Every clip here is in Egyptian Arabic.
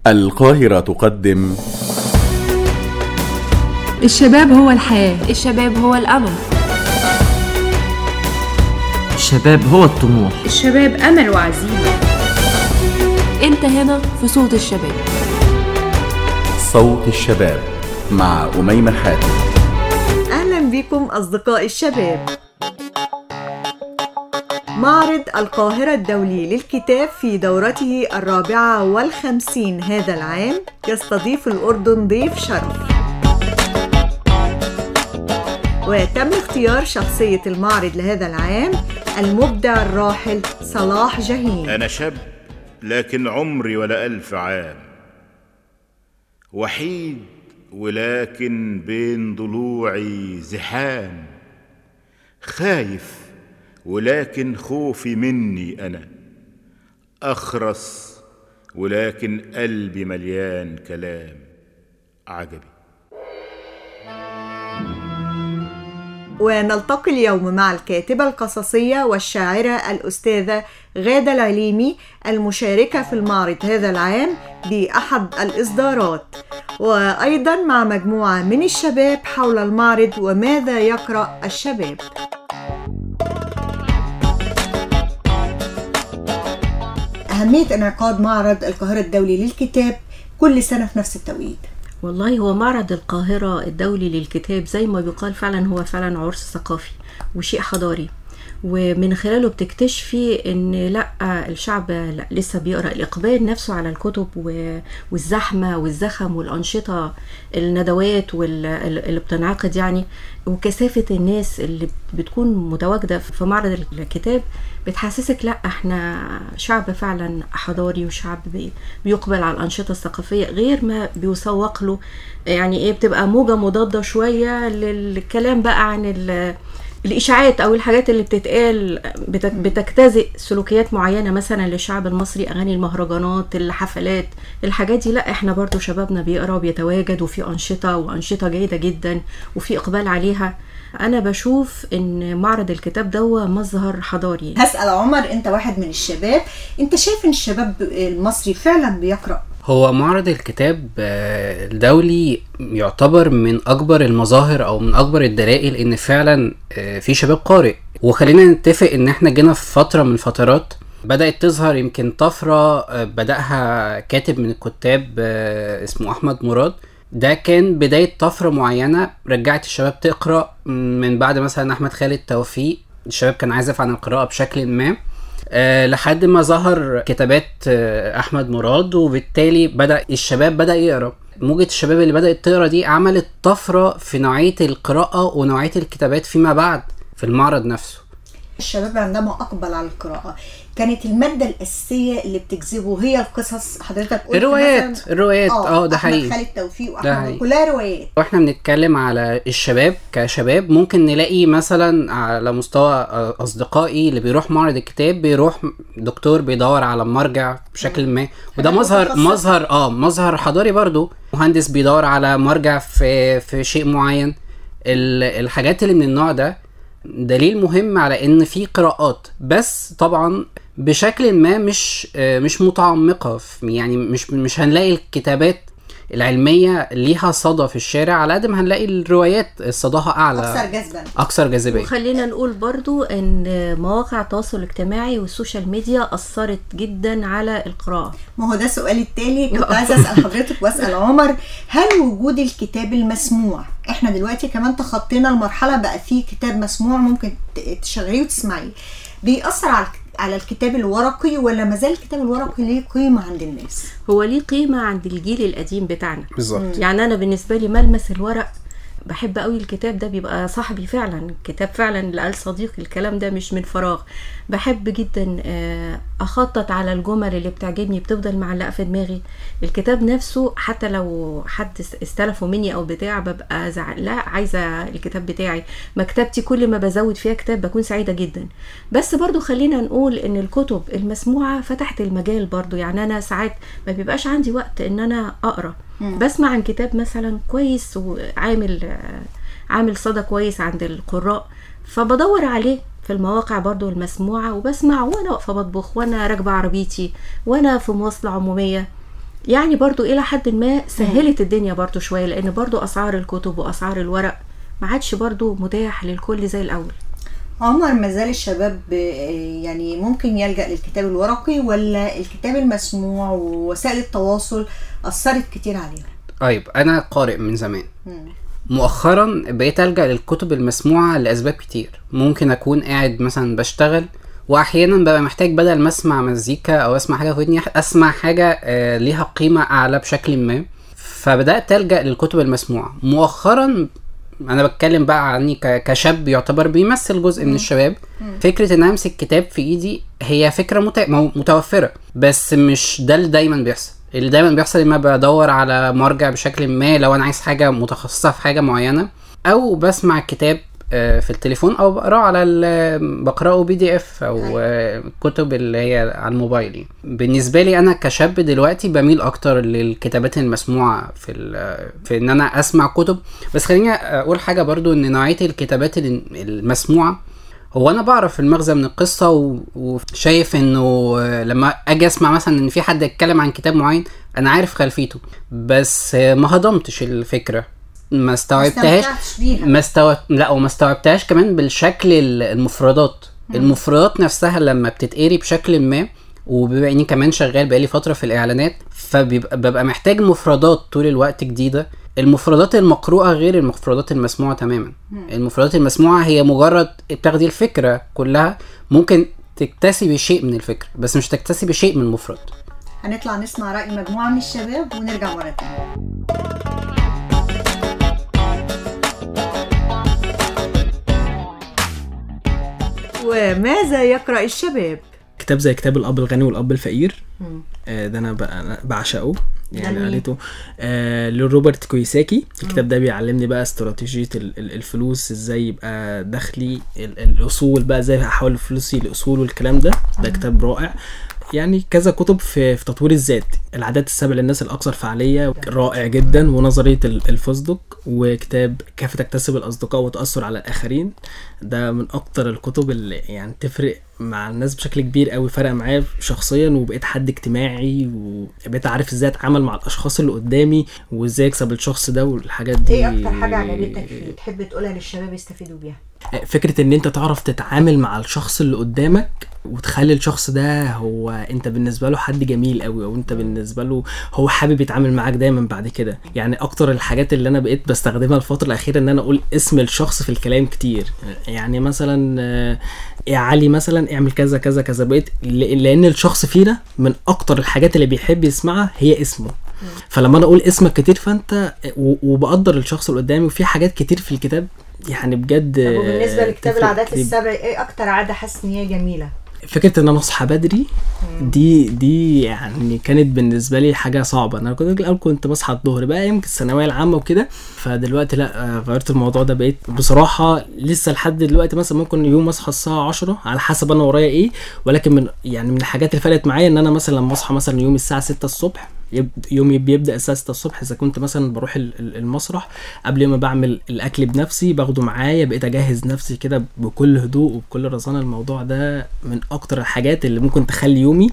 القاهرة تقدم الشباب هو الحياة الشباب هو الأمل الشباب هو الطموح الشباب أمل وعزيمة أنت هنا في صوت الشباب صوت الشباب مع أميمة حاتم أهلا بكم أصدقاء الشباب معرض القاهرة الدولي للكتاب في دورته الرابعة والخمسين هذا العام يستضيف الأردن ضيف شرف وتم اختيار شخصية المعرض لهذا العام المبدع الراحل صلاح جاهين أنا شاب لكن عمري ولا ألف عام وحيد ولكن بين ضلوعي زحام خايف ولكن خوفي مني أنا أخرس ولكن قلبي مليان كلام عجبي ونلتقي اليوم مع الكاتبة القصصية والشاعرة الأستاذة غادة العليمي المشاركة في المعرض هذا العام بأحد الإصدارات وأيضا مع مجموعة من الشباب حول المعرض وماذا يقرأ الشباب أهمية انعقاد معرض القاهرة الدولي للكتاب كل سنة في نفس التوقيت والله هو معرض القاهرة الدولي للكتاب زي ما بيقال فعلا هو فعلا عرس ثقافي وشيء حضاري ومن خلاله بتكتشفي ان لا الشعب لا لسه بيقرا الاقبال نفسه على الكتب والزحمه والزخم والانشطه الندوات اللي بتنعقد يعني وكثافه الناس اللي بتكون متواجده في معرض الكتاب بتحسسك لا احنا شعب فعلا حضاري وشعب بيقبل على الانشطه الثقافيه غير ما بيسوق له يعني ايه بتبقى موجه مضاده شويه للكلام بقى عن الاشاعات او الحاجات اللي بتتقال بتجتزئ سلوكيات معينه مثلا للشعب المصري اغاني المهرجانات الحفلات الحاجات دي لا احنا برضو شبابنا بيقرا وبيتواجد وفي انشطه وانشطه جيده جدا وفي اقبال عليها انا بشوف ان معرض الكتاب ده مظهر حضاري هسال عمر انت واحد من الشباب انت شايف ان الشباب المصري فعلا بيقرا هو معرض الكتاب الدولي يعتبر من اكبر المظاهر او من اكبر الدلائل ان فعلا في شباب قارئ وخلينا نتفق ان احنا جينا في فتره من الفترات بدات تظهر يمكن طفره بداها كاتب من الكتاب اسمه احمد مراد ده كان بدايه طفره معينه رجعت الشباب تقرا من بعد مثلا احمد خالد توفيق الشباب كان عازف عن القراءه بشكل ما أه لحد ما ظهر كتابات أه احمد مراد وبالتالي بدا الشباب بدا يقرا موجة الشباب اللي بدأت تقرا دي عملت طفرة في نوعية القراءة ونوعية الكتابات فيما بعد في المعرض نفسه الشباب عندما أقبل على القراءة كانت المادة الأساسية اللي بتجذبه هي القصص حضرتك قلت الروايات الروايات اه ده حقيقي خالد توفيق وأحمد كلها روايات واحنا بنتكلم على الشباب كشباب ممكن نلاقي مثلا على مستوى أصدقائي اللي بيروح معرض الكتاب بيروح دكتور بيدور على مرجع بشكل ما وده مظهر مظهر اه مظهر حضاري برضو مهندس بيدور على مرجع في في شيء معين الحاجات اللي من النوع ده دليل مهم على ان في قراءات بس طبعا بشكل ما مش مش متعمقه يعني مش مش هنلاقي الكتابات العلميه ليها صدى في الشارع على قد ما هنلاقي الروايات صداها اعلى اكثر جذبا اكثر جاذبيه وخلينا نقول برضو ان مواقع التواصل الاجتماعي والسوشيال ميديا اثرت جدا على القراءه ما هو ده سؤالي التالي كنت عايزه اسال حضرتك واسال عمر هل وجود الكتاب المسموع احنا دلوقتي كمان تخطينا المرحله بقى فيه كتاب مسموع ممكن تشغليه وتسمعيه بيأثر على على الكتاب الورقي ولا ما زال الكتاب الورقي ليه قيمه عند الناس؟ هو ليه قيمه عند الجيل القديم بتاعنا بالظبط يعني انا بالنسبه لي ملمس الورق بحب قوي الكتاب ده بيبقى صاحبي فعلا الكتاب فعلا اللي قال صديقي الكلام ده مش من فراغ بحب جدا اخطط على الجمل اللي بتعجبني بتفضل معلقه في دماغي الكتاب نفسه حتى لو حد استلفه مني او بتاع ببقى زعل لا عايزه الكتاب بتاعي مكتبتي كل ما بزود فيها كتاب بكون سعيده جدا بس برضو خلينا نقول ان الكتب المسموعه فتحت المجال برضو يعني انا ساعات ما بيبقاش عندي وقت ان انا اقرا بسمع عن كتاب مثلا كويس وعامل عامل صدى كويس عند القراء فبدور عليه في المواقع برضو المسموعة وبسمع وانا واقفة بطبخ وانا راكبة عربيتي وانا في مواصلة عمومية يعني برضو الى حد ما سهلت الدنيا برضو شويه لان برضو اسعار الكتب واسعار الورق ما عادش برضو متاح للكل زي الاول عمر ما زال الشباب آه، يعني ممكن يلجأ للكتاب الورقي ولا الكتاب المسموع ووسائل التواصل أثرت كتير عليهم طيب انا قارئ من زمان مم. مؤخرا بقيت الجا للكتب المسموعه لاسباب كتير ممكن اكون قاعد مثلا بشتغل واحيانا ببقى محتاج بدل ما اسمع مزيكا او اسمع حاجه في ودني اسمع حاجه آه، ليها قيمه اعلى بشكل ما فبدات الجا للكتب المسموعه مؤخرا انا بتكلم بقى عني ك- كشاب يعتبر بيمثل جزء من الشباب فكره ان أنا امسك كتاب في ايدي هي فكره مت... مو- متوفره بس مش ده اللي دايما بيحصل اللي دايما بيحصل لما بدور على مرجع بشكل ما لو انا عايز حاجه متخصصه في حاجه معينه او بسمع كتاب آه، في التليفون او بقراه على ال- بقراه بي دي اف او آه، كتب اللي هي على الموبايل يعني. بالنسبه لي انا كشاب دلوقتي بميل اكتر للكتابات المسموعه في ال- في ان انا اسمع كتب بس خليني اقول حاجه برضو ان نوعيه الكتابات ال- المسموعه هو انا بعرف المغزى من القصه و- وشايف انه آه، لما اجي اسمع مثلا ان في حد يتكلم عن كتاب معين انا عارف خلفيته بس آه، ما هضمتش الفكره ما استوعبتهاش استمتعتش بيها. ما استوعب لا وما استوعبتهاش كمان بالشكل ال- المفردات المفردات نفسها لما بتتقري بشكل ما وبما اني كمان شغال بقالي فتره في الاعلانات فبيبقى ببقى محتاج مفردات طول الوقت جديده المفردات المقروءه غير المفردات المسموعه تماما المفردات المسموعه هي مجرد بتاخدي الفكره كلها ممكن تكتسبي شيء من الفكره بس مش تكتسبي شيء من المفرد هنطلع نسمع رأي مجموعة من الشباب ونرجع مرة تانية وماذا يقرأ الشباب؟ كتاب زي كتاب الاب الغني والاب الفقير آه ده انا بقى- أنا بعشقه يعني لمين؟ قريته آه لروبرت كويساكي الكتاب ده بيعلمني بقى استراتيجيه ال- ال- الفلوس ازاي يبقى دخلي ال- الاصول بقى ازاي احول فلوسي لاصول والكلام ده ده كتاب رائع يعني كذا كتب في, في تطوير الذات العادات السبع للناس الاكثر فعاليه رائع جدا ونظريه ال- الفوزدوك وكتاب كيف تكتسب الاصدقاء وتاثر على الاخرين ده من اكتر الكتب اللي يعني تفرق مع الناس بشكل كبير قوي فرق معايا شخصيا وبقيت حد اجتماعي وبقيت عارف ازاي اتعامل مع الاشخاص اللي قدامي وازاي اكسب الشخص ده والحاجات دي ايه اكتر حاجة عجبتك فيه تحب تقولها للشباب يستفيدوا بيها؟ فكرة ان انت تعرف تتعامل مع الشخص اللي قدامك وتخلي الشخص ده هو انت بالنسبة له حد جميل قوي او انت بالنسبة له هو حابب يتعامل معاك دايما بعد كده يعني اكتر الحاجات اللي انا بقيت بستخدمها الفترة الاخيرة ان انا اقول اسم الشخص في الكلام كتير يعني مثلا آه، يا علي مثلا اعمل كذا كذا كذا بقيت ل- لان الشخص فينا من اكتر الحاجات اللي بيحب يسمعها هي اسمه فلما انا اقول اسمك كتير فانت و- وبقدر الشخص اللي قدامي وفي حاجات كتير في الكتاب يعني بجد طب وبالنسبة لكتاب تفرق العادات كتير. السبع ايه اكتر عادة حاسس ان هي جميلة؟ فكره ان انا اصحى بدري دي دي يعني كانت بالنسبه لي حاجه صعبه انا كنت الاول كنت بصحى الظهر بقى يمكن الثانويه العامه وكده فدلوقتي لا آه، غيرت الموضوع ده بقيت بصراحه لسه لحد دلوقتي مثلا ممكن يوم اصحى الساعه 10 على حسب انا ورايا ايه ولكن من يعني من الحاجات اللي فرقت معايا ان انا مثلا لما اصحى مثلا يوم الساعه 6 الصبح يب- يومي بيبدا الساعه 6 الصبح اذا كنت مثلا بروح ال- ال- المسرح قبل ما بعمل الاكل بنفسي باخده معايا بقيت اجهز نفسي كده بكل هدوء وبكل رزانه الموضوع ده من اكتر الحاجات اللي ممكن تخلي يومي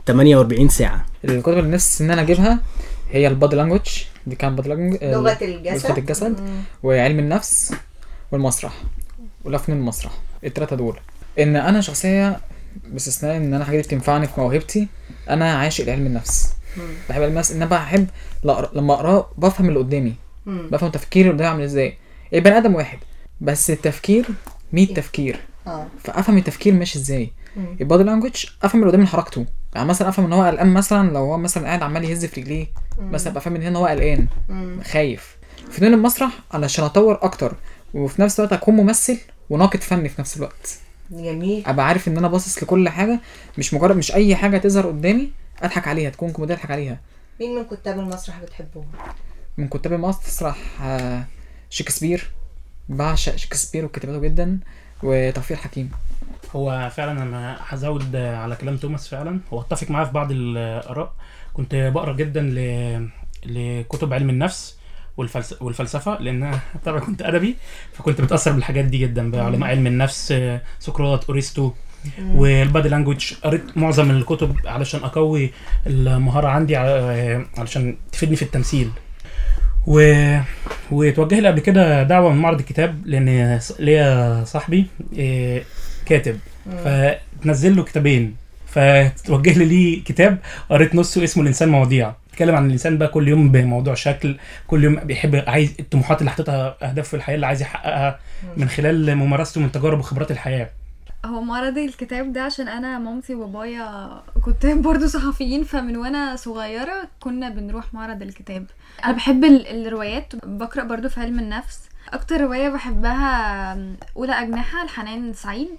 48 ساعه الكتب اللي نفسي ان انا اجيبها هي البادي لانجوج دي كان بادي لانجوج لغة الجسد. لغه الجسد وعلم النفس والمسرح ولفن المسرح التلاتة دول ان انا شخصيه باستثناء ان انا حاجات بتنفعني في موهبتي انا عاشق لعلم النفس بحب علم النفس ان انا بحب لا- لما اقراه بفهم اللي قدامي بفهم تفكير اللي قدامي عامل ازاي البني ادم واحد بس التفكير 100 تفكير اه فافهم التفكير ماشي ازاي البادي لانجوج افهم اللي قدامي من حركته يعني مثلا افهم ان هو قلقان مثلا لو هو مثلا قاعد عمال يهز في رجليه مثلا ابقى فاهم ان هنا هو قلقان خايف فنون المسرح علشان اطور اكتر وفي نفس الوقت اكون ممثل وناقد فني في نفس الوقت جميل ابقى عارف ان انا باصص لكل حاجه مش مجرد مش اي حاجه تظهر قدامي اضحك عليها تكون كوميديا اضحك عليها مين من كتاب المسرح بتحبهم؟ من كتاب المسرح آه، شكسبير بعشق شكسبير وكتاباته جدا وتوفيق حكيم هو فعلا انا هزود على كلام توماس فعلا هو اتفق معاه في بعض الاراء كنت بقرا جدا ل... لكتب علم النفس والفلس... والفلسفه لان أنا طبعا كنت ادبي فكنت متاثر بالحاجات دي جدا بعلماء علم النفس آه، سقراط اورستو والبادي لانجوج قريت معظم الكتب علشان اقوي المهاره عندي ع- علشان تفيدني في التمثيل و... وتوجه لي قبل كده دعوه من معرض الكتاب لان ص- ليا صاحبي إيه، كاتب فتنزل له كتابين فتوجه لي ليه كتاب قريت نصه اسمه الانسان مواضيع بيتكلم عن الانسان بقى كل يوم بموضوع شكل كل يوم بيحب عايز الطموحات اللي حاططها اهداف في الحياه اللي عايز يحققها من خلال ممارسته من تجارب وخبرات الحياه هو معرض الكتاب ده عشان انا مامتي وبابايا كتاب برضو صحفيين فمن وانا صغيرة كنا بنروح معرض الكتاب انا بحب ال- الروايات بقرأ برضو في علم النفس اكتر رواية بحبها اولى اجنحة لحنان سعيد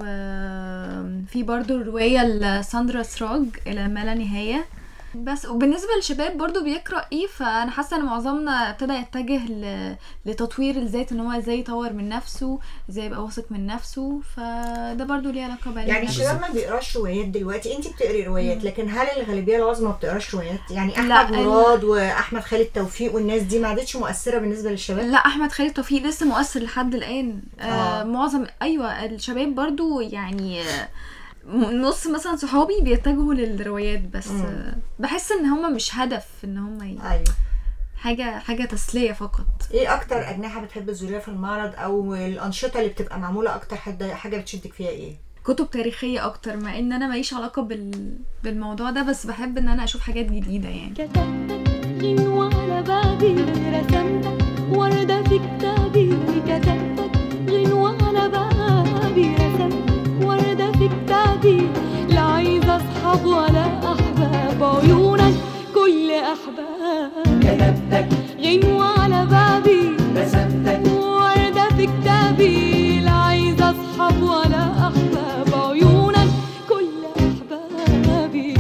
وفي برضو رواية لساندرا سراج الى ما لا نهاية بس وبالنسبة للشباب برضو بيقرأ ايه فأنا حاسة ان معظمنا ابتدى يتجه ل... لتطوير الذات ان هو ازاي يطور من نفسه ازاي يبقى واثق من نفسه فده برضو ليه علاقة بعلم يعني النفس. الشباب ما بيقراش روايات دلوقتي انت بتقري روايات لكن هل الغالبيه العظمى ما بتقراش روايات يعني لا، احمد ال- مراد واحمد خالد توفيق والناس دي ما عادتش مؤثره بالنسبه للشباب لا احمد خالد توفيق لسه مؤثر لحد الان آه. آه. معظم ايوه الشباب برضو يعني آه، م- نص مثلا صحابي بيتجهوا للروايات بس مم. آه، بحس ان هما مش هدف ان هما ي... ايوه حاجه حاجه تسليه فقط ايه اكتر اجنحه بتحب تزوريها في المعرض او الانشطه اللي بتبقى معموله اكتر حد حاجه بتشدك فيها ايه كتب تاريخيه اكتر مع ان انا ماليش علاقه بال... بالموضوع ده بس بحب ان انا اشوف حاجات جديده يعني غنوة على بابي رسمتك وردة في كتابي كتبتك غنوة على بابي رسمتك وردة في كتابي لا عايزة أصحاب ولا أحباب عيونك كل أحباب كتبتك غنوة على بابي رسمتك وردة في كتابي لا عايزة أصحاب ولا أحباب عيونك كل أحبابي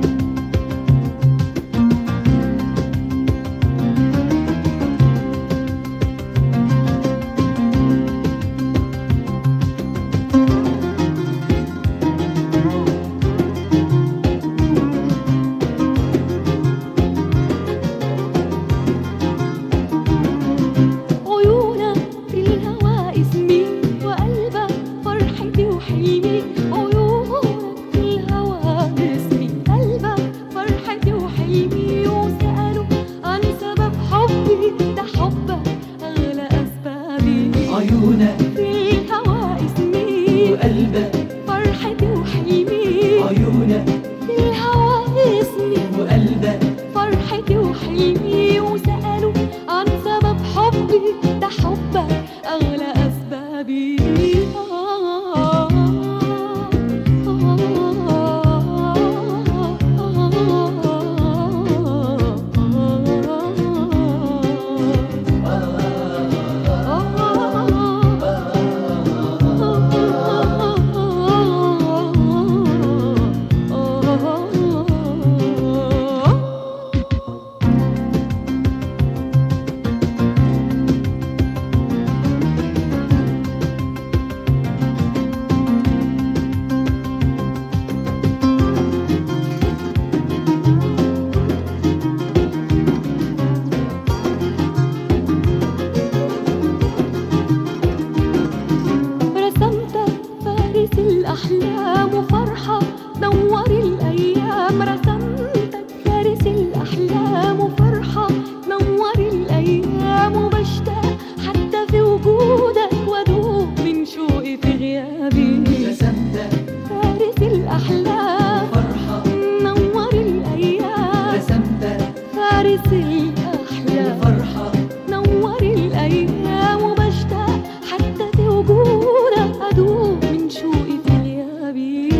عيونك في الهوى اسمي وقلبك فرحتي وحلمي عيونك في الهوى اسمي قلبك فرحتي وحلمي وسألوا عن سبب حبي ده حبك أغلى أسبابي عيونك في الهوى اسمي وقلبك فرحتي وحلمي عيونك في الهوى اسمي وقلبك فرحتي وحلمي وسألوا عن سبب حبي ده حبك أغلى أسبابي رسمتك فارس الأحلام وفرحة نور الأيام رسمتك فارس الأحلام وفرحة نور الأيام وبشتاق حتى في وجودك وأدوب من شوقي في غيابي رسمتك فارس الأحلام فرحة نور الأيام رسمتك فارس الأحلام فرحة نور الأيام وبشتاق حتى في وجودك أدوب من شوقي في غيابي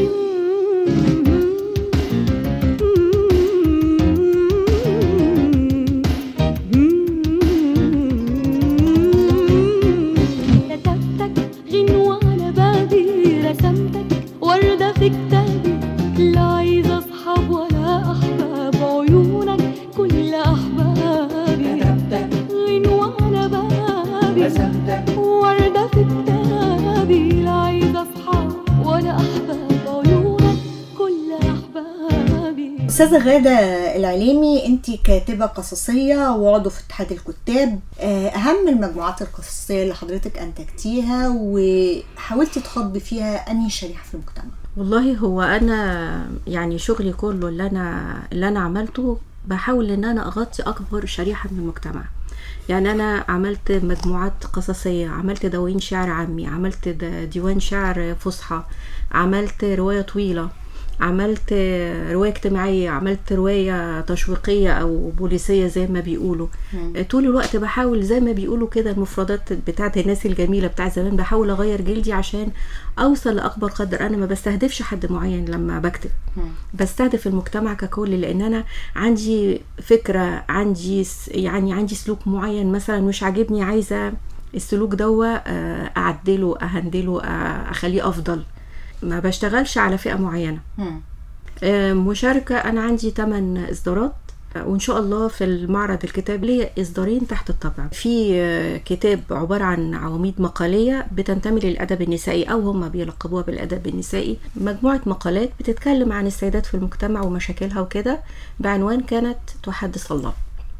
كتبتك غنوة على بابي رسمتك وردة في كتابي لا عايزة أصحاب ولا أحباب عيونك كل أحبابي كتبتك غنوة على بابي استاذه غاده العليمي انت كاتبه قصصيه وعضو في اتحاد الكتاب آه، اهم المجموعات القصصيه اللي حضرتك انتجتيها وحاولتي تخاطبي فيها انهي شريحه في المجتمع والله هو انا يعني شغلي كله اللي انا اللي انا عملته بحاول ان انا اغطي اكبر شريحه من المجتمع يعني انا عملت مجموعات قصصيه عملت دواوين شعر عامي عملت د- ديوان شعر فصحى عملت روايه طويله عملت روايه اجتماعيه عملت روايه تشويقيه او بوليسيه زي ما بيقولوا طول الوقت بحاول زي ما بيقولوا كده المفردات بتاعت الناس الجميله بتاع زمان بحاول اغير جلدي عشان اوصل لاكبر قدر انا ما بستهدفش حد معين لما بكتب بستهدف المجتمع ككل لان انا عندي فكره عندي س- يعني عندي سلوك معين مثلا مش عاجبني عايزه السلوك دوا آه، اعدله اهندله آه، اخليه افضل ما بشتغلش على فئه معينه آه، مشاركة أنا عندي 8 إصدارات آه، وإن شاء الله في المعرض الكتاب ليا إصدارين تحت الطبع في آه، كتاب عبارة عن عواميد مقالية بتنتمي للأدب النسائي أو هم بيلقبوها بالأدب النسائي مجموعة مقالات بتتكلم عن السيدات في المجتمع ومشاكلها وكده بعنوان كانت تحدث الله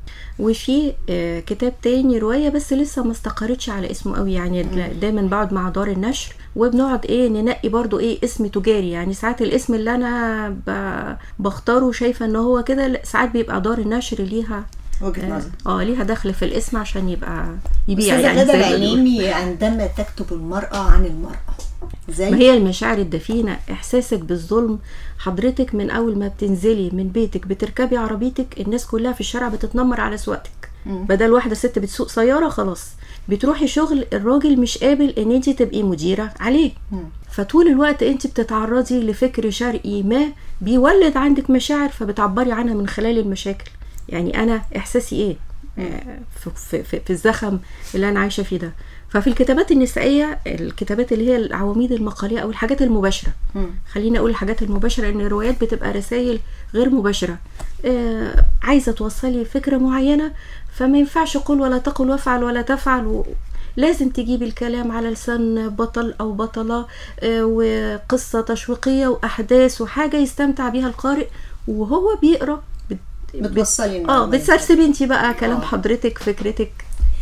وفي آه، كتاب تاني رواية بس لسه ما استقرتش على اسمه قوي يعني دايما بقعد مع دار النشر وبنقعد ايه ننقي برضو ايه اسم تجاري يعني ساعات الاسم اللي انا ب- بختاره شايفة ان هو كده لا، ساعات بيبقى دار النشر ليها وجهة آه، نظر. اه ليها دخل في الاسم عشان يبقى يبيع استاذه يعني غاده زي ما بيقولوا. العليمي عندما تكتب المراه عن المراه زي ما هي المشاعر الدفينة إحساسك بالظلم حضرتك من أول ما بتنزلي من بيتك بتركبي عربيتك الناس كلها في الشارع بتتنمر على سواقتك مم. بدل واحدة ست بتسوق سيارة خلاص بتروحي شغل الراجل مش قابل ان انت تبقي مديرة عليه مم. فطول الوقت انت بتتعرضي لفكر شرقي ما بيولد عندك مشاعر فبتعبري عنها من خلال المشاكل يعني انا احساسي ايه آه، في, في, في, في الزخم اللي انا عايشه فيه ده ففي الكتابات النسائيه الكتابات اللي هي العواميد المقاليه او الحاجات المباشره خليني اقول الحاجات المباشره ان الروايات بتبقى رسائل غير مباشره آه عايزه توصلي فكره معينه فما ينفعش قول ولا تقل وافعل ولا تفعل و... لازم تجيبي الكلام على لسان بطل او بطله آه وقصه تشويقيه واحداث وحاجه يستمتع بيها القارئ وهو بيقرا بت... بتوصلي اه المعلومات. بتسرسبي انت بقى كلام حضرتك فكرتك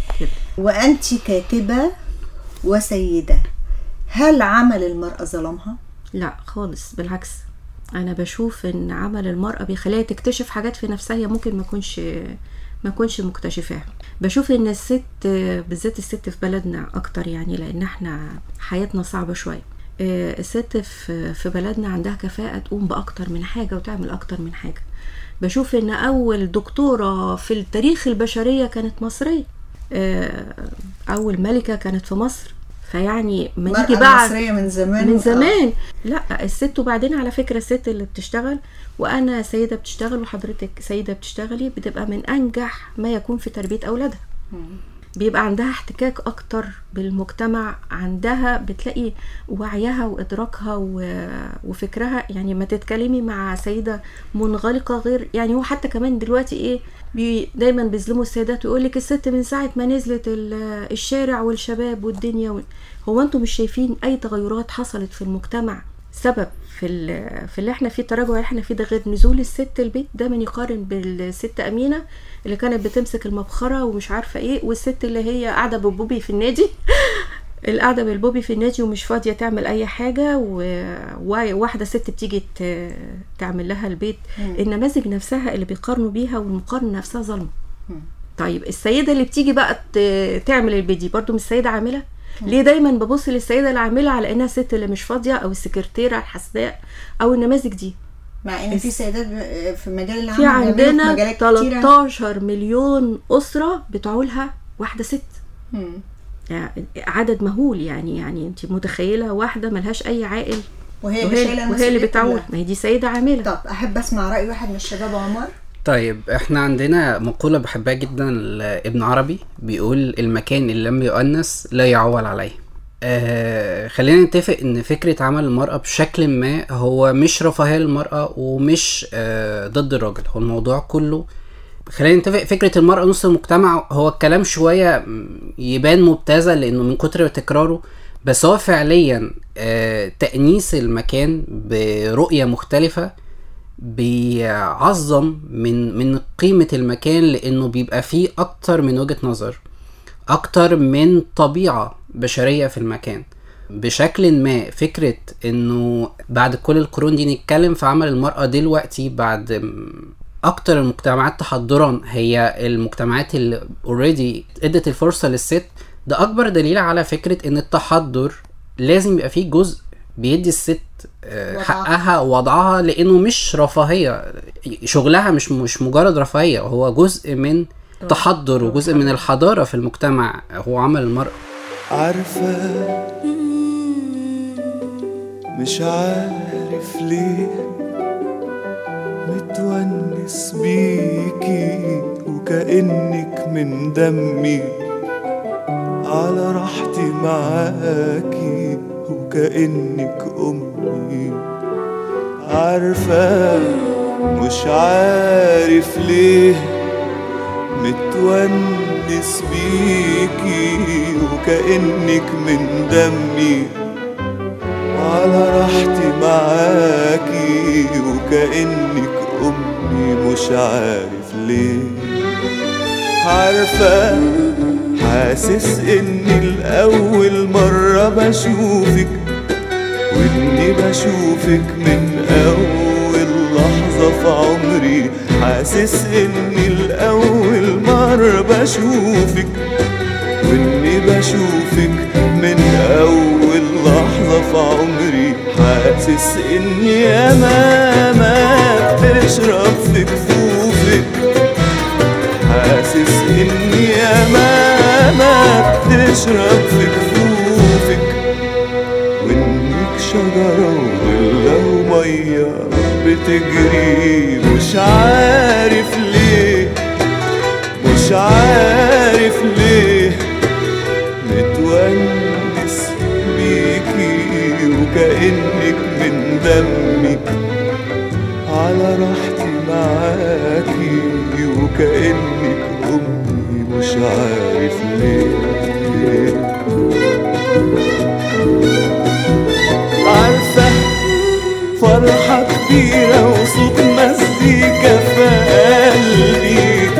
وانت كاتبه وسيده هل عمل المراه ظلمها لا خالص بالعكس انا بشوف ان عمل المرأة بيخليها تكتشف حاجات في نفسها هي ممكن ما كنش ما كنش مكتشفاها بشوف ان الست بالذات الست في بلدنا اكتر يعني لان احنا حياتنا صعبة شوية آه، الست في في بلدنا عندها كفاءة تقوم بأكتر من حاجة وتعمل أكتر من حاجة بشوف ان اول دكتورة في التاريخ البشرية كانت مصرية آه، اول ملكة كانت في مصر فيعني ما المرأة نيجي بعد المصرية من زمان من آه. زمان لا الست وبعدين على فكرة الست اللي بتشتغل وانا سيدة بتشتغل وحضرتك سيدة بتشتغلي بتبقى من انجح ما يكون في تربية اولادها بيبقى عندها احتكاك اكتر بالمجتمع عندها بتلاقي وعيها وادراكها و- وفكرها يعني ما تتكلمي مع سيده منغلقه غير يعني هو حتى كمان دلوقتي ايه بي دايما بيظلموا السيدات ويقول لك الست من ساعه ما نزلت ال- الشارع والشباب والدنيا وال- هو انتم مش شايفين اي تغيرات حصلت في المجتمع سبب في ال- في اللي احنا فيه التراجع اللي احنا فيه ده غير نزول الست البيت ده من يقارن بالست امينه اللي كانت بتمسك المبخره ومش عارفه ايه والست اللي هي قاعده ببوبي في النادي القاعده بالبوبي في النادي ومش فاضيه تعمل اي حاجه و- وواحده ست بتيجي ت- تعمل لها البيت مم. النماذج نفسها اللي بيقارنوا بيها والمقارنه نفسها ظلمه طيب السيده اللي بتيجي بقى ت- تعمل البيت دي برضو مش سيده عامله ليه دايما ببص للسيده العامله على انها ست اللي مش فاضيه او السكرتيره الحسناء او النماذج دي مع ان في سيدات ب- في مجال العمل في بيعملوا في عندنا مجالات كتيرة. 13 مليون اسره بتعولها واحده ست مم. يعني عدد مهول يعني يعني انت متخيله واحده ملهاش اي عائل وهي اللي شايله وهي اللي المسؤولية بتعول كلها. ما هي دي سيده عامله طب احب اسمع راي واحد من الشباب عمر طيب احنا عندنا مقولة بحبها جدا لابن عربي بيقول المكان اللي لم يؤنس لا يعول عليه آه خلينا نتفق ان فكرة عمل المرأة بشكل ما هو مش رفاهية للمرأة ومش آه ضد الراجل هو الموضوع كله خلينا نتفق فكرة المرأة نص المجتمع هو الكلام شوية م- يبان مبتذل لانه من كتر تكراره بس هو فعليا آه تأنيس المكان برؤية مختلفة بيعظم من من قيمة المكان لأنه بيبقى فيه أكتر من وجهة نظر أكتر من طبيعة بشرية في المكان بشكل ما فكرة انه بعد كل القرون دي نتكلم في عمل المرأة دلوقتي بعد م- اكتر المجتمعات تحضرا هي المجتمعات اللي اوريدي ادت الفرصة للست ده اكبر دليل على فكرة ان التحضر لازم يبقى فيه جزء بيدي الست آه، وضعها. حقها ووضعها لانه مش رفاهية شغلها مش مش مجرد رفاهية هو جزء من تحضر وجزء من الحضارة في المجتمع هو عمل المرأة عارفة مش عارف ليه متونس بيكي وكأنك من دمي على راحتي معاكي وكأنك أمي عارفة مش عارف ليه متونس بيكي وكأنك من دمي على راحتي معاكي وكأنك أمي مش عارف ليه عارفة حاسس إني الأول مرة بشوفك وإني بشوفك من أول لحظة في عمري حاسس إني الأول مرة بشوفك وإني بشوفك من أول لحظة في عمري حاسس إني ياما ما بتشرب في كفوفك حاسس إني ياما ما بتشرب في كفوفك وإنك شجرة وظلة ومية بتجري مش عارف ليه مش عارف ليه متونس بيكي وكأنك من دمي على راحتي معاكي وكأنك أمي مش عارف ليه عارفة فرحة كبيرة وصوت مزيكا في قلبي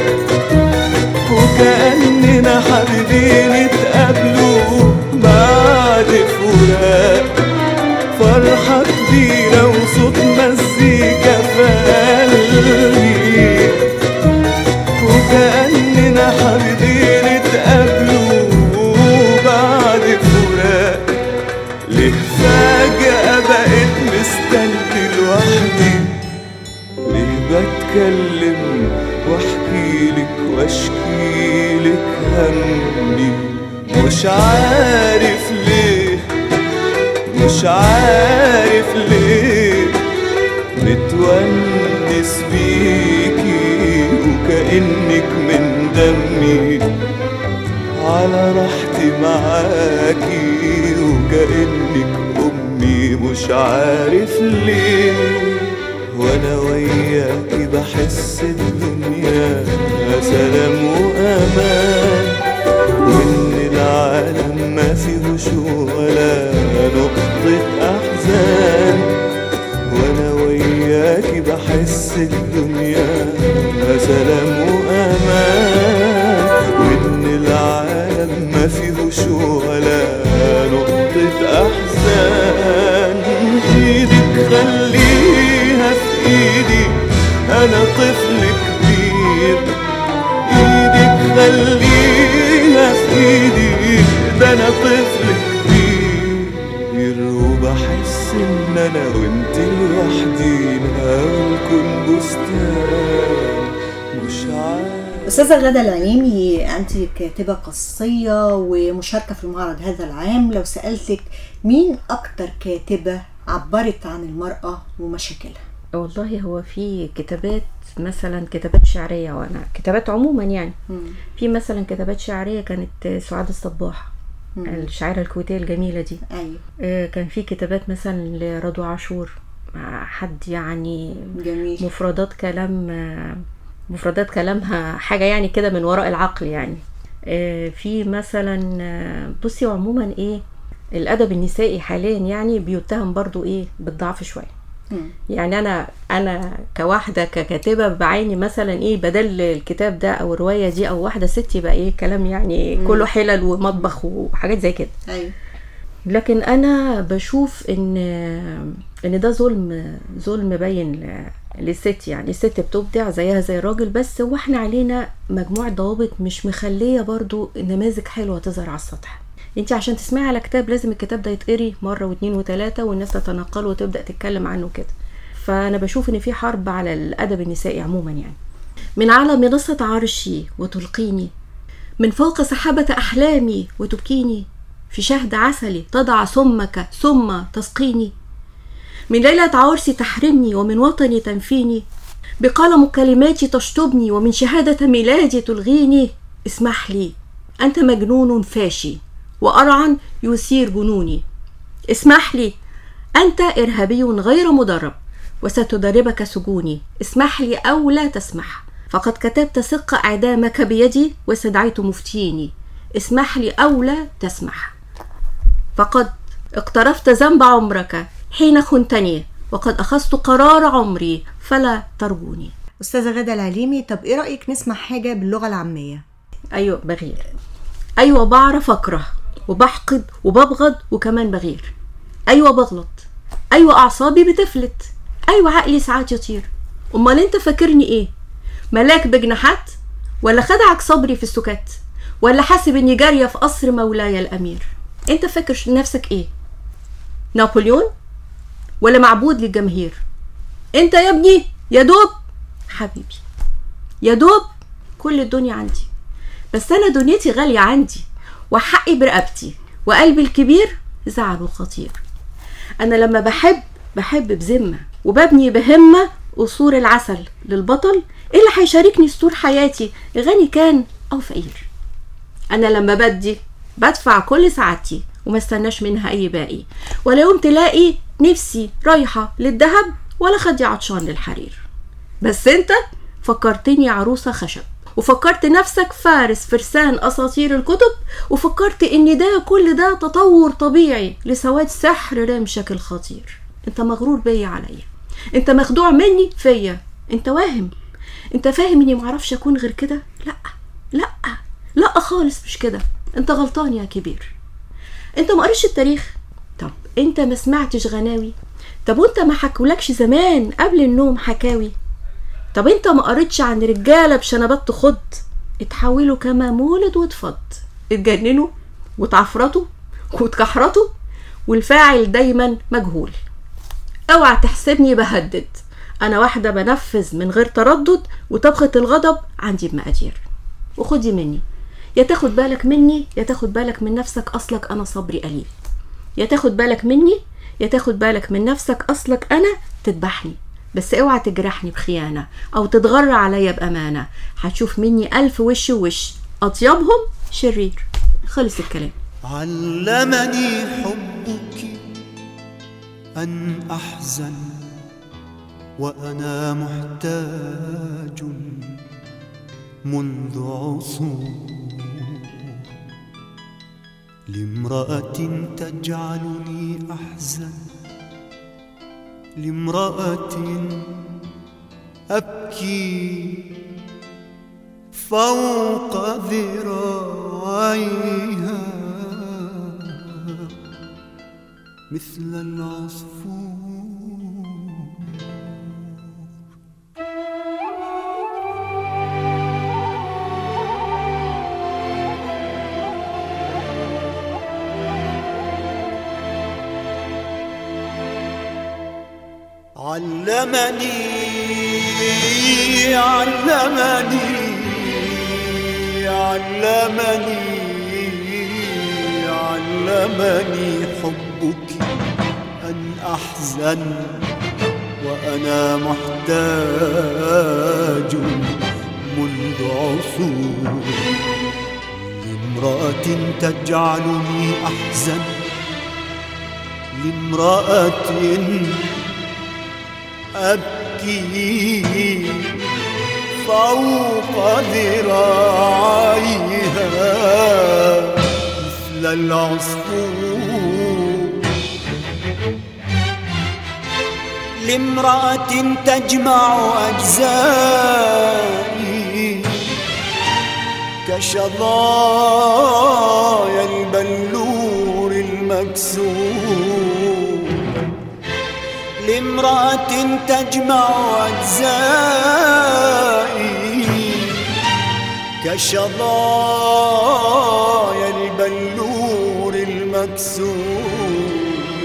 وكأننا حابين نتقابلوا بعد فراق فرحة كبيرة وصوت مزيكا في قلبي وكأننا حابين نتقابلوا بعد فراق ليه فجأة بقيت مستني لوحدي ليه بتكلم واحكيلك واشكيلك همي مش عارف ليه مش عارف ليه متونس بيكي وكأنك من دمي على راحتي معاكي وكأنك أمي مش عارف ليه وأنا وياكي بحس الدنيا سلام وأمان وإن العالم ما فيهوش ولا نقطة أحزان وأنا وياكي بحس الدنيا سلام وأمان وإن العالم ما فيهوش ولا نقطة أحزان إيدك خليها في إيدي أنا طفل كبير إيدك خليها في إيدي ده أنا طفل كبير وبحس إن أنا وإنت لوحدينا ونكون بستان مش عارف أستاذة غادة العليمي أنت كاتبة قصية ومشاركة في المعرض هذا العام لو سألتك مين أكتر كاتبة عبرت عن المرأة ومشاكلها والله هو في كتابات مثلا كتابات شعرية وانا كتابات عموما يعني في مثلا كتابات شعرية كانت سعاد الصباح مم. الشاعرة الكويتية الجميلة دي أيوة آه، كان في كتابات مثلا لرضوى عاشور مع حد يعني جميل مفردات كلام آه، مفردات كلامها حاجة يعني كده من وراء العقل يعني آه، في مثلا آه، بصي عموما ايه الادب النسائي حاليا يعني بيتهم برضو ايه بالضعف شويه يعني انا انا كواحده ككاتبه بعيني مثلا ايه بدل الكتاب ده او الروايه دي او واحده ست يبقى ايه كلام يعني مم. كله حلل ومطبخ وحاجات زي كده ايوه لكن انا بشوف ان ان ده ظلم ظلم باين ل- للست يعني الست بتبدع زيها زي الراجل بس هو احنا علينا مجموعه ضوابط مش مخليه برضو نماذج حلوه تظهر على السطح انت عشان تسمعي على كتاب لازم الكتاب ده يتقري مره واتنين وتلاته والناس تتنقله وتبدا تتكلم عنه كده فانا بشوف ان في حرب على الادب النسائي عموما يعني من على منصه عرشي وتلقيني من فوق سحابة أحلامي وتبكيني في شهد عسلي تضع سمك ثم تسقيني من ليلة عرسي تحرمني ومن وطني تنفيني بقلم كلماتي تشطبني ومن شهادة ميلادي تلغيني اسمح لي أنت مجنون فاشي وأرعا يثير جنوني اسمح لي أنت إرهابي غير مدرب وستدربك سجوني اسمح لي أو لا تسمح فقد كتبت سق إعدامك بيدي واستدعيت مفتيني اسمح لي أو لا تسمح فقد اقترفت ذنب عمرك حين خنتني وقد أخذت قرار عمري فلا ترجوني استاذه غاده العليمي طب ايه رايك نسمع حاجه باللغه العاميه أيوة بغير أيوة بعرف أكره وبحقد وببغض وكمان بغير أيوة بغلط أيوة أعصابي بتفلت أيوة عقلي ساعات يطير أمال أنت فاكرني إيه ملاك بجناحات ولا خدعك صبري في السكات ولا حاسب إني جارية في قصر مولاي الأمير أنت فاكر نفسك إيه نابليون ولا معبود للجماهير أنت يا ابني يا دوب حبيبي يا دوب كل الدنيا عندي بس انا دنيتي غاليه عندي وحقي برقبتي وقلبي الكبير زعله خطير انا لما بحب بحب بذمه وببني بهمه قصور العسل للبطل اللي هيشاركني سطور حياتي غني كان او فقير انا لما بدي بدفع كل سعادتي وما استناش منها اي باقي ولا يوم تلاقي نفسي رايحه للذهب ولا خدي عطشان للحرير بس انت فكرتني عروسه خشب وفكرت نفسك فارس فرسان اساطير الكتب وفكرت ان ده كل ده تطور طبيعي لسواد سحر رمشك الخطير انت مغرور بيا عليا انت مخدوع مني فيا انت واهم انت فاهم اني معرفش اكون غير كده لا لا لا خالص مش كده انت غلطان يا كبير انت ما قريتش التاريخ طب انت ما سمعتش غناوي طب وانت ما حكولكش زمان قبل النوم حكاوي طب انت ما قريتش عن رجاله بشنبات تخض اتحولوا كما مولد واتفض اتجننوا واتعفرطوا واتكحرطوا والفاعل دايما مجهول اوعى تحسبني بهدد انا واحده بنفذ من غير تردد وطبخه الغضب عندي بمقادير وخدي مني يا تاخد بالك مني يا تاخد بالك من نفسك اصلك انا صبري قليل يا تاخد بالك مني يا تاخد بالك من نفسك اصلك انا تذبحني بس اوعى تجرحني بخيانه او تتغر عليا بامانه هتشوف مني الف وش وش اطيبهم شرير خلص الكلام علمني حبك أن أحزن وأنا محتاج منذ عصور لامرأة تجعلني أحزن لامرأة أبكي فوق ذراعيها مثل العصفور علمني علمني علمني علمني حبك أن أحزن وأنا محتاج منذ عصور لامرأة تجعلني أحزن لامرأة أبكي فوق ذراعيها مثل العصفور لامرأة تجمع أجزائي كشظايا البلور المكسور لامرأة تجمع أجزائي كشظايا البلور المكسور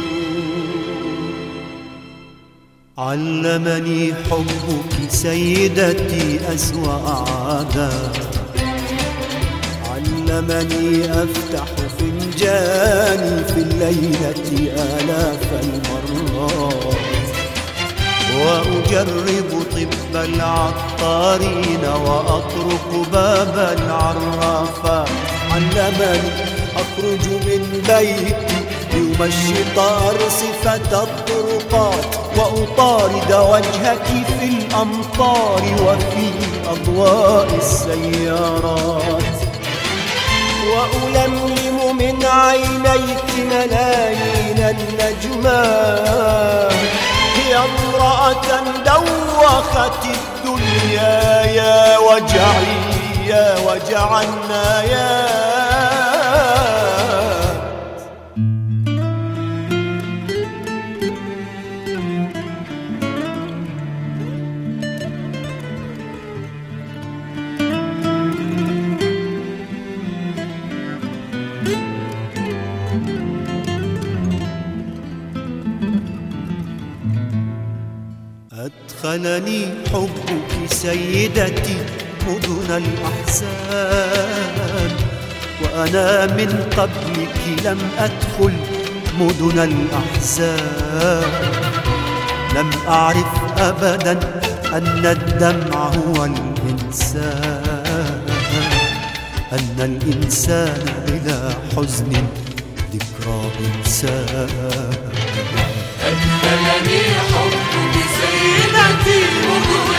علمني حبك سيدتي أسوأ عادة علمني أفتح فنجاني في الليلة آلاف المرات وأجرب طب العطارين وأطرق باب العرافات علمني أخرج من بيتي لأمشط أرصفة الطرقات وأطارد وجهك في الأمطار وفي أضواء السيارات وألملم من عينيك ملايين النجمات هي امرأة دوخت الدنيا يا وجعي يا وجع النايات أدخلني حبك سيدتي مدن الأحزان وأنا من قبلك لم أدخل مدن الأحزان لم أعرف أبدا أن الدمع هو الإنسان أن الإنسان بلا حزن ذكرى إنسان أدخلني حبك سيدتي مدن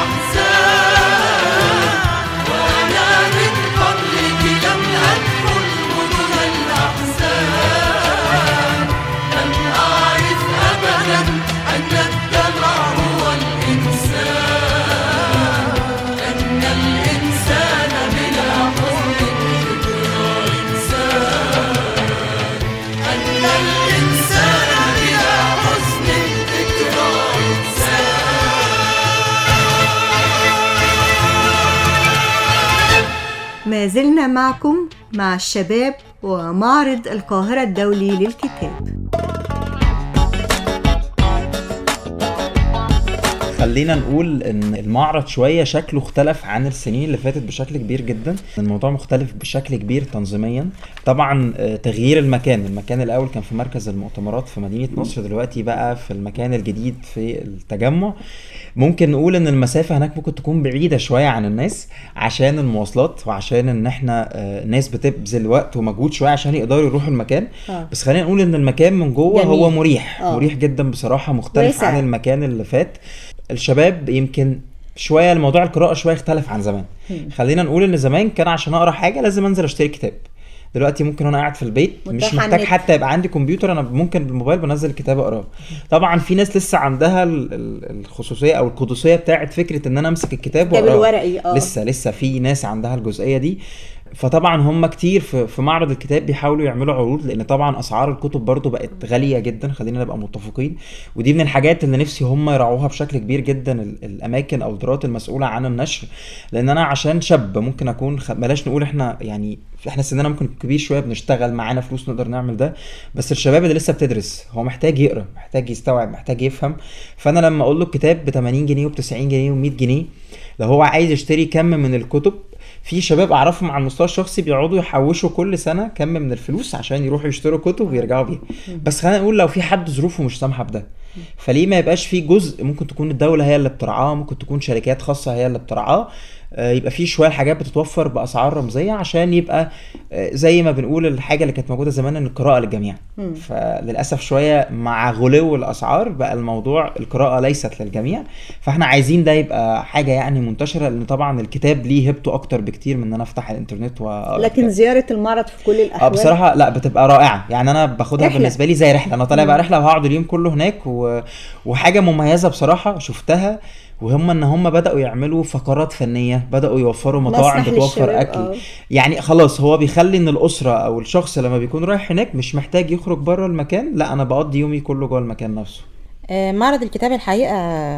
الأحزان وأنا من قبلك لم أدخل مدن الأحزان لم أعرف أبدا أن الدمع هو الإنسان أن الإنسان بلا حزن ذكرى إنسان أن الإنسان بلا حزن ذكرى ما زلنا معكم مع الشباب ومعرض القاهرة الدولي للكتاب خلينا نقول ان المعرض شويه شكله اختلف عن السنين اللي فاتت بشكل كبير جدا الموضوع مختلف بشكل كبير تنظيميا طبعا آه، تغيير المكان المكان الاول كان في مركز المؤتمرات في مدينه نصر دلوقتي بقى في المكان الجديد في التجمع ممكن نقول ان المسافه هناك ممكن تكون بعيده شويه عن الناس عشان المواصلات وعشان ان احنا آه، الناس بتبذل وقت ومجهود شويه عشان يقدروا يروحوا المكان آه. بس خلينا نقول ان المكان من جوه جميل. هو مريح آه. مريح جدا بصراحه مختلف واسع. عن المكان اللي فات الشباب يمكن شويه الموضوع القراءه شويه اختلف عن زمان مم. خلينا نقول ان زمان كان عشان اقرا حاجه لازم انزل اشتري كتاب دلوقتي ممكن وانا قاعد في البيت مش متاح على محتاج النت. حتى يبقى عندي كمبيوتر انا ممكن بالموبايل بنزل كتاب اقراه طبعا في ناس لسه عندها ال- ال- الخصوصيه او القدسيه بتاعت فكره ان انا امسك الكتاب الكتاب واقراه الورقي، آه. لسه لسه في ناس عندها الجزئيه دي فطبعا هم كتير في, في معرض الكتاب بيحاولوا يعملوا عروض لان طبعا اسعار الكتب برضو بقت غاليه جدا خلينا نبقى متفقين ودي من الحاجات اللي نفسي هم يراعوها بشكل كبير جدا ال- الاماكن او الادارات المسؤوله عن النشر لان انا عشان شاب ممكن اكون خ... بلاش نقول احنا يعني احنا سننا ممكن كبير شويه بنشتغل معانا فلوس نقدر نعمل ده بس الشباب اللي لسه بتدرس هو محتاج يقرا محتاج يستوعب محتاج يفهم فانا لما اقول له الكتاب ب 80 جنيه وب 90 جنيه و100 جنيه لو هو عايز يشتري كم من الكتب في شباب اعرفهم على المستوى الشخصي بيقعدوا يحوشوا كل سنه كم من الفلوس عشان يروحوا يشتروا كتب ويرجعوا بيها بس خلينا نقول لو في حد ظروفه مش سامحه بده فليه ما يبقاش في جزء ممكن تكون الدوله هي اللي بترعاه ممكن تكون شركات خاصه هي اللي بترعاه آه، يبقى في شويه حاجات بتتوفر باسعار رمزيه عشان يبقى آه، زي ما بنقول الحاجه اللي كانت موجوده زمان ان القراءه للجميع مم. فللاسف شويه مع غلو الاسعار بقى الموضوع القراءه ليست للجميع فاحنا عايزين ده يبقى حاجه يعني منتشره لان طبعا الكتاب ليه هيبته اكتر بكتير من ان انا افتح الانترنت واقرا لكن زياره المعرض في كل اه الاحوال بصراحه لا بتبقى رائعه يعني انا باخدها رحلة. بالنسبه لي زي رحله انا طالع بقى مم. رحله وهقعد اليوم كله هناك و... وحاجه مميزه بصراحه شفتها وهم ان هم بداوا يعملوا فقرات فنيه بداوا يوفروا مطاعم مسرح بتوفر للشباب، اكل آه. يعني خلاص هو بيخلي ان الاسره او الشخص لما بيكون رايح هناك مش محتاج يخرج بره المكان لا انا بقضي يومي كله جوه المكان نفسه آه، معرض الكتاب الحقيقة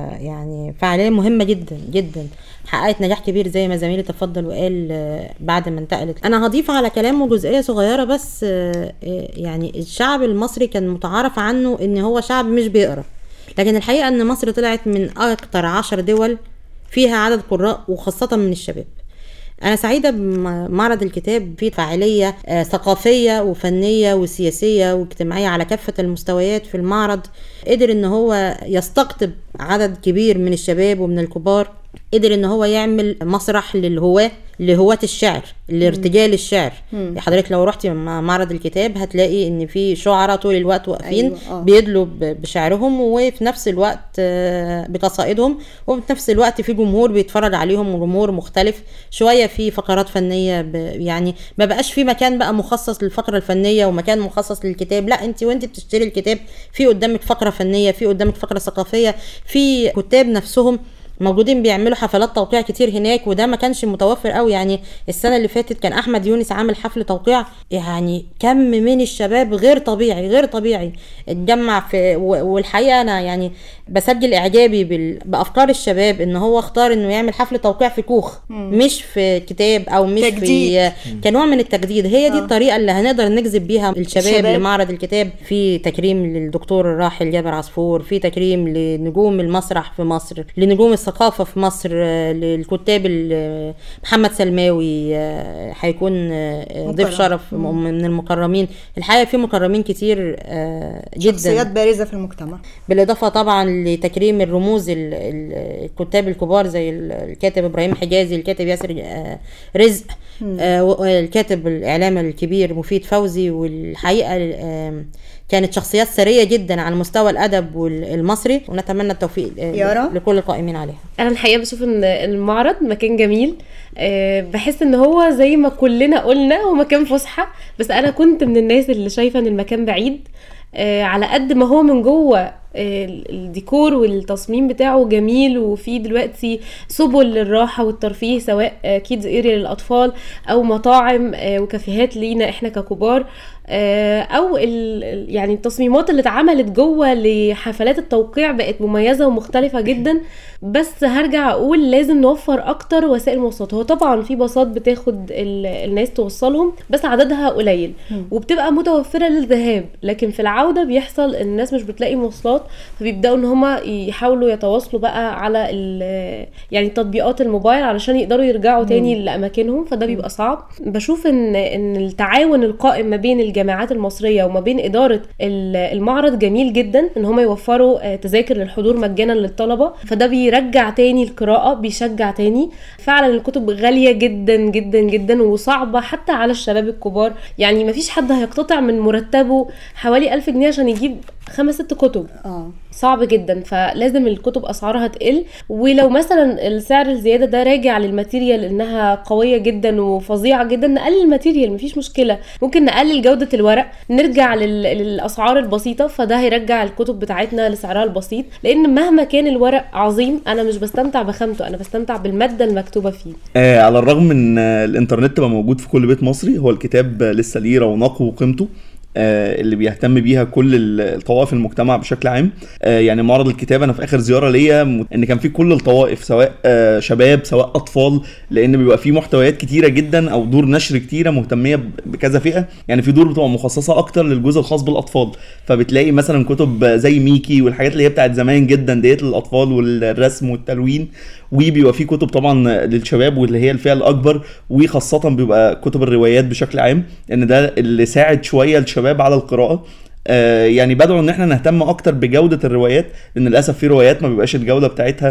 يعني فعالية مهمة جدا جدا حققت نجاح كبير زي ما زميلي تفضل وقال آه، بعد ما انتقلت أنا هضيف على كلامه جزئية صغيرة بس آه، آه، يعني الشعب المصري كان متعارف عنه إن هو شعب مش بيقرأ لكن الحقيقة إن مصر طلعت من أكتر عشر دول فيها عدد قراء وخاصة من الشباب أنا سعيدة بمعرض الكتاب فيه فاعلية آه، ثقافية وفنية وسياسية واجتماعية على كافة المستويات في المعرض قدر إن هو يستقطب عدد كبير من الشباب ومن الكبار قدر إن هو يعمل مسرح للهواة لهواة الشعر لارتجال الشعر مم. حضرتك لو رحتي مع معرض الكتاب هتلاقي ان في شعراء طول الوقت واقفين أيوة، آه. بيدلوا ب- بشعرهم وفي نفس الوقت آه، بقصائدهم وفي نفس الوقت في جمهور بيتفرج عليهم وجمهور مختلف شويه في فقرات فنيه ب- يعني ما بقاش في مكان بقى مخصص للفقره الفنيه ومكان مخصص للكتاب لا انت وانت بتشتري الكتاب في قدامك فقره فنيه في قدامك فقره ثقافيه في كتاب نفسهم موجودين بيعملوا حفلات توقيع كتير هناك وده ما كانش متوفر قوي يعني السنه اللي فاتت كان احمد يونس عامل حفل توقيع يعني كم من الشباب غير طبيعي غير طبيعي اتجمع في و- والحقيقه انا يعني بسجل اعجابي بال... بافكار الشباب ان هو اختار انه يعمل حفل توقيع في كوخ مم. مش في كتاب او مش تجديد. في كنوع من التجديد هي دي آه. الطريقه اللي هنقدر نجذب بيها الشباب, الشباب. الشباب. لمعرض الكتاب في تكريم للدكتور الراحل جابر عصفور في تكريم لنجوم المسرح في مصر لنجوم الثقافه في مصر آه، للكتاب ال- محمد سلماوي آه، هيكون آه، ضيف مكرم. شرف م- من المكرمين الحقيقه في مكرمين كتير آه، جدا شخصيات بارزه في المجتمع بالاضافه طبعا لتكريم الرموز ال- ال- الكتاب الكبار زي ال- الكاتب ابراهيم حجازي الكاتب ياسر آه، رزق مم. آه، والكاتب الاعلام الكبير مفيد فوزي والحقيقه آه، كانت شخصيات ثريه جدا على مستوى الادب وال- المصري ونتمنى التوفيق آه، يارا؟ لكل القائمين عليها انا الحقيقه بشوف ان المعرض مكان جميل آه، بحس ان هو زي ما كلنا قلنا هو مكان فسحه بس انا كنت من الناس اللي شايفه ان المكان بعيد آه، على قد ما هو من جوه آه، الديكور والتصميم بتاعه جميل وفي دلوقتي سبل للراحه والترفيه سواء كيدز اريا للاطفال او مطاعم آه، وكافيهات لينا احنا ككبار آه، او ال- ال- يعني التصميمات اللي اتعملت جوه لحفلات التوقيع بقت مميزه ومختلفه جدا بس هرجع اقول لازم نوفر اكتر وسائل مواصلات هو طبعا في باصات بتاخد ال- الناس توصلهم بس عددها قليل مم. وبتبقى متوفره للذهاب لكن في العوده بيحصل ان الناس مش بتلاقي مواصلات فبيبداوا ان هما يحاولوا يتواصلوا بقى على ال- يعني تطبيقات الموبايل علشان يقدروا يرجعوا تاني مم. لاماكنهم فده بيبقى صعب بشوف ان ان التعاون القائم ما بين الجامعات المصريه وما بين اداره ال- المعرض جميل جدا ان هم يوفروا آه، تذاكر للحضور مجانا للطلبه فده بيرجع تاني القراءه بيشجع تاني فعلا الكتب غاليه جدا جدا جدا وصعبه حتى على الشباب الكبار يعني مفيش حد هيقتطع من مرتبه حوالي ألف جنيه عشان يجيب خمس ست كتب اه صعب جدا فلازم الكتب اسعارها تقل ولو مثلا السعر الزياده ده راجع للماتيريال انها قويه جدا وفظيعه جدا نقلل الماتيريال مفيش مشكله ممكن نقلل جوده الورق نرجع لل... للاسعار البسيطه فده هيرجع الكتب بتاعتنا لسعرها البسيط لان مهما كان الورق عظيم انا مش بستمتع بخامته انا بستمتع بالماده المكتوبه فيه آه على الرغم من آه الانترنت بقى موجود في كل بيت مصري هو الكتاب آه، لسه ليه رونقه وقيمته آه اللي بيهتم بيها كل ال- الطوائف المجتمع بشكل عام آه يعني معرض الكتاب انا في اخر زياره ليا م- ان كان في كل الطوائف سواء آه شباب سواء اطفال لان بيبقى في محتويات كتيره جدا او دور نشر كتيره مهتميه ب- بكذا فئه يعني في دور بتبقى مخصصه اكتر للجزء الخاص بالاطفال فبتلاقي مثلا كتب زي ميكي والحاجات اللي هي بتاعت زمان جدا ديت للاطفال والرسم والتلوين وبيبقى في كتب طبعا للشباب واللي هي الفئه الاكبر وخاصه بيبقى كتب الروايات بشكل عام ان ده اللي ساعد شويه الشباب على القراءه آه، يعني بدعو ان احنا نهتم اكتر بجوده الروايات لان للاسف في روايات ما بيبقاش الجوده بتاعتها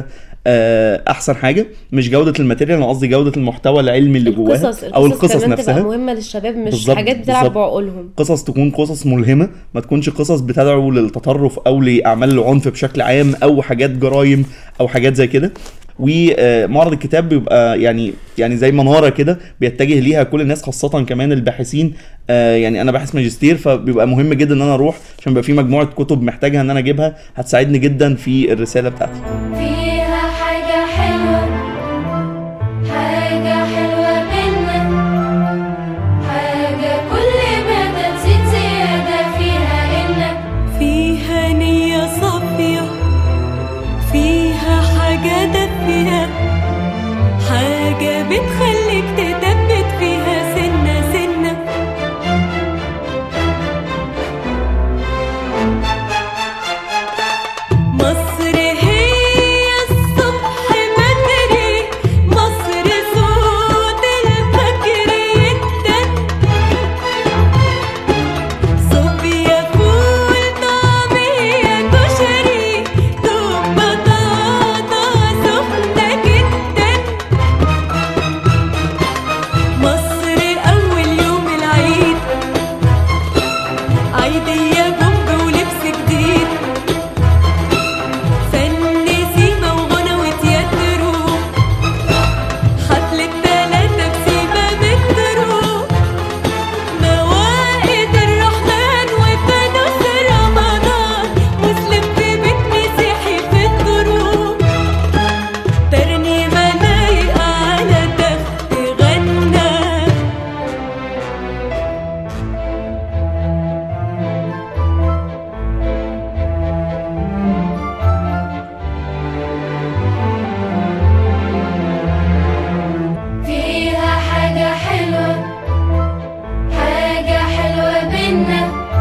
آه، احسن حاجه مش جوده الماتيريال انا قصدي جوده المحتوى العلمي اللي جواها القصص او القصص كمان نفسها تبقى مهمه للشباب مش بالظبط، حاجات بتلعب بالظبط. بعقولهم قصص تكون قصص ملهمه ما تكونش قصص بتدعو للتطرف او لاعمال العنف بشكل عام او حاجات جرايم او حاجات زي كده ومعرض الكتاب بيبقى يعني يعني زي مناره كده بيتجه ليها كل الناس خاصه كمان الباحثين آه، يعني انا باحث ماجستير فبيبقى مهم جدا ان انا اروح عشان بيبقى في مجموعه كتب محتاجها ان انا اجيبها هتساعدني جدا في الرساله بتاعتي فيها حاجة حلوة حاجة حلوة بينا حاجة كل ما تزيد زيادة فيها إنك فيها نية صافية فيها حاجة دافية حاجة بتخليك تثبت فيها سنة سنة مصر هي الصبح بدري مصر صوت الفجر يدن صوفيا فول طعمية كشري دوب بطاطا سخنة جدا مصر أول يوم العيد عيدية بومب ولبس جديد فن سيما وغنى وتياترو حفلة تلاتة بسيما مترو موائد الرحمن وفانوس رمضان مسلم في بيت مسيحي في الدروب ترنيمة لايقة على دف غنى فيها حاجة حلوة حاجة حلوة بينا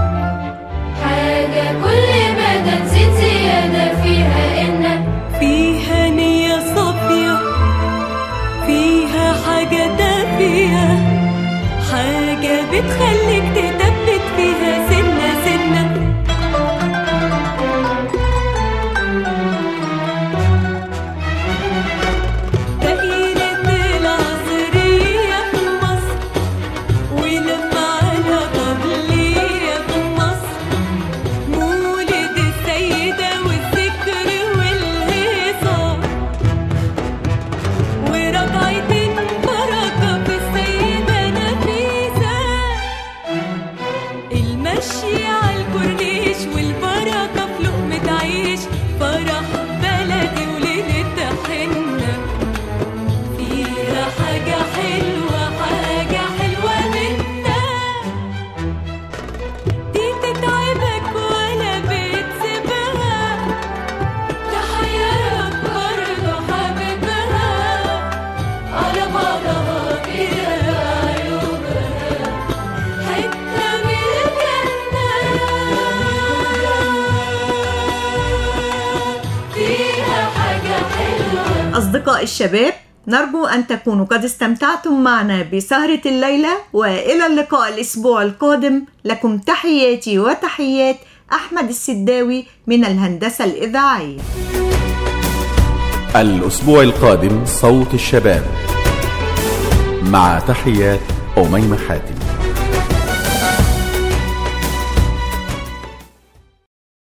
حاجة كل ما تزيد زيادة فيها إنك فيها نية صافية فيها حاجة دافية حاجة بتخليك تثبت فيها سنة سنة دائرة العصرية في مصر ولما على قبلية في مصر مولد السيدة والذكر والهيصة ورجعتين بركة في السيدة نفيسة المشي على الكورنيش والبركة في لقمة عيش فرح بلدي وليلة حنة فيها حاجة حلوة حاجة حلوة منا دي تتعبك ولا بتسيبها تحيرك برضه حبيبها على بعضها كده عيوبها حتة من الجنة فيها حاجة حلوة أصدقاء الشباب نرجو أن تكونوا قد استمتعتم معنا بسهرة الليلة وإلى اللقاء الأسبوع القادم لكم تحياتي وتحيات أحمد السداوي من الهندسة الإذاعية الأسبوع القادم صوت الشباب مع تحيات أميمة حاتم